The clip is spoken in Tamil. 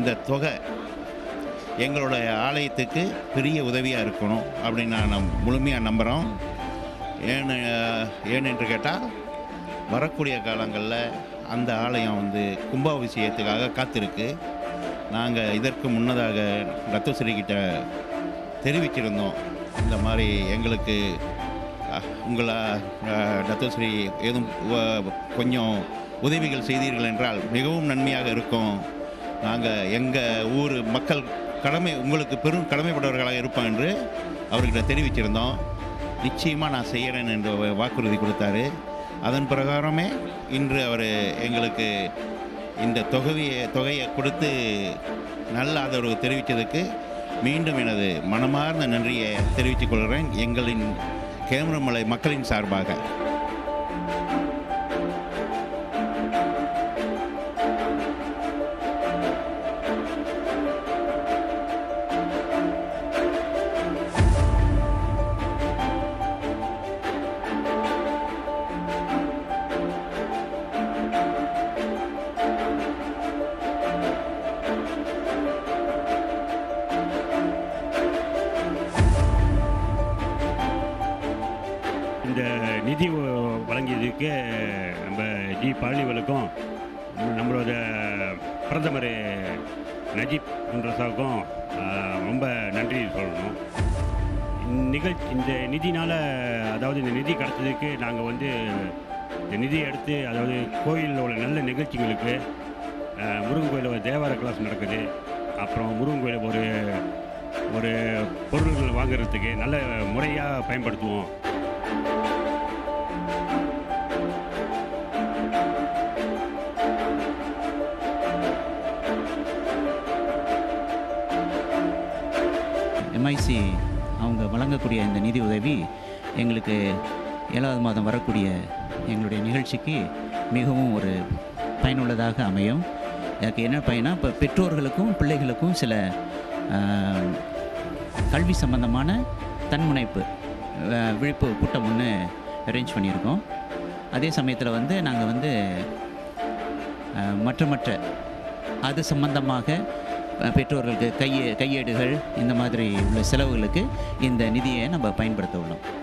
இந்த தொகை எங்களுடைய ஆலயத்துக்கு பெரிய உதவியாக இருக்கணும் அப்படின்னு நான் நம் முழுமையாக நம்புகிறோம் ஏன்னு ஏனென்று கேட்டால் வரக்கூடிய காலங்களில் அந்த ஆலயம் வந்து கும்பாபிஷேகத்துக்காக காத்திருக்கு நாங்கள் இதற்கு முன்னதாக ரத்தஸ்ரீ கிட்ட தெரிவிச்சிருந்தோம் இந்த மாதிரி எங்களுக்கு அஹ், உங்களை ரத்தஸ்ரீ ஏதும் உ- கொஞ்சம் உதவிகள் செய்தீர்கள் என்றால் மிகவும் நன்மையாக இருக்கும் நாங்கள் எங்கள் ஊர் மக்கள் கடமை உங்களுக்கு பெரும் கடமைப்பட்டவர்களாக இருப்போம் என்று அவர்கிட்ட தெரிவிச்சிருந்தோம் நிச்சயமாக நான் செய்கிறேன் என்று வா- வாக்குறுதி கொடுத்தாரு அதன் பிரகாரமே இன்று அவர் எங்களுக்கு இந்த தொகையை தொகையை கொடுத்து நல்ல ஆதரவு தெரிவித்ததுக்கு மீண்டும் எனது மனமார்ந்த நன்றியை தெரிவித்துக் கொள்கிறேன் எங்களின் கேமரமலை மக்களின் சார்பாக இந்த நிதி வ- வழங்கியதுக்கு நம்ம ஜி பழனிவலுக்கும் நம்மளோட பிரதமர் நஜீப் ரசாவுக்கும் ரொம்ப நன்றி சொல்லணும் நிகழ்ச்சி இந்த நிதினால் அதாவது இந்த நிதி கிடைச்சதுக்கு நாங்கள் வந்து இந்த நிதியை எடுத்து அதாவது கோயிலில் உள்ள நல்ல நிகழ்ச்சிகளுக்கு அஹ், முருகன் கோயிலில் ஒரு தேவார கிளாஸ் நடக்குது அப்புறம் முருகன் கோயிலில் ஒரு ஒரு பொருள்கள் வாங்குறதுக்கு நல்ல முறையாக பயன்படுத்துவோம் எம்ஐசி அவங்க வழங்கக்கூடிய இந்த நிதி உதவி எங்களுக்கு ஏழாவது மாதம் வரக்கூடிய எங்களுடைய நிகழ்ச்சிக்கு மிகவும் ஒரு பயனுள்ளதாக அமையும் எனக்கு என்ன பயனா இப்போ பெற்றோர்களுக்கும் பிள்ளைகளுக்கும் சில ஆஹ், கல்வி சம்பந்தமான தன்முனைப்பு அஹ், விழிப்பு கூட்டம் ஒன்று அரேஞ்ச் பண்ணியிருக்கோம் அதே சமயத்தில் வந்து நாங்கள் வந்து அஹ், மற்ற மற்ற அது சம்பந்தமாக அஹ், பெற்றோர்களுக்கு கையே கையேடுகள் இந்த மாதிரி உள்ள செலவுகளுக்கு இந்த நிதியை நம்ம பயன்படுத்த உள்ளோம்